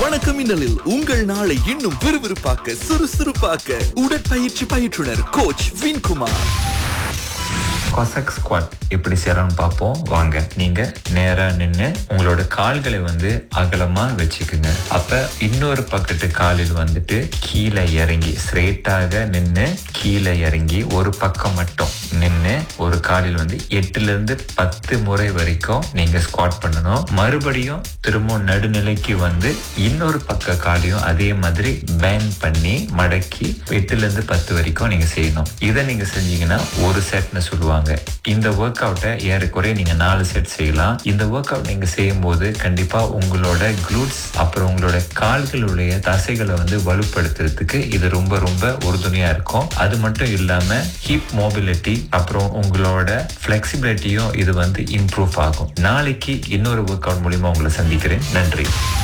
வணக்கம் மின்னலில் உங்கள் நாளை இன்னும் விறுவிறுப்பாக்க சுறுசுறுப்பாக்க உடற்பயிற்சி பயிற்றுனர் கோச் வின்குமார் கொசக் ஸ்குவாட் எப்படி செய்யறோம்னு பார்ப்போம் வாங்க நீங்க நேரா நின்று உங்களோட கால்களை வந்து அகலமா வச்சுக்குங்க அப்ப இன்னொரு பக்கத்து காலில் வந்துட்டு கீழே இறங்கி ஸ்ட்ரெயிட்டாக நின்று கீழே இறங்கி ஒரு பக்கம் மட்டும் நின்று ஒரு காலில் வந்து எட்டுல இருந்து பத்து முறை வரைக்கும் நீங்க ஸ்குவாட் பண்ணணும் மறுபடியும் திரும்பவும் நடுநிலைக்கு வந்து இன்னொரு பக்க காலையும் அதே மாதிரி பேன் பண்ணி மடக்கி எட்டுல இருந்து பத்து வரைக்கும் நீங்க செய்யணும் இதை நீங்க செஞ்சீங்கன்னா ஒரு செட்னு சொல்லுவாங்க இந்த ஒர்க் அவுட்டை ஏறக்குறைய நீங்க நாலு செட் செய்யலாம் இந்த ஒர்க் அவுட் நீங்க செய்யும் போது கண்டிப்பா உங்களோட குளூட்ஸ் அப்புறம் உங்களோட கால்களுடைய தசைகளை வந்து வலுப்படுத்துறதுக்கு இது ரொம்ப ரொம்ப உறுதுணையா இருக்கும் அது மட்டும் இல்லாம ஹிப் மோபிலிட்டி அப்புறம் உங்களோட ஃபிளெக்சிபிலிட்டியும் இது வந்து இம்ப்ரூவ் ஆகும் நாளைக்கு இன்னொரு ஒர்க் அவுட் மூலியமா உங்களை சந்திக்கிறேன் நன்றி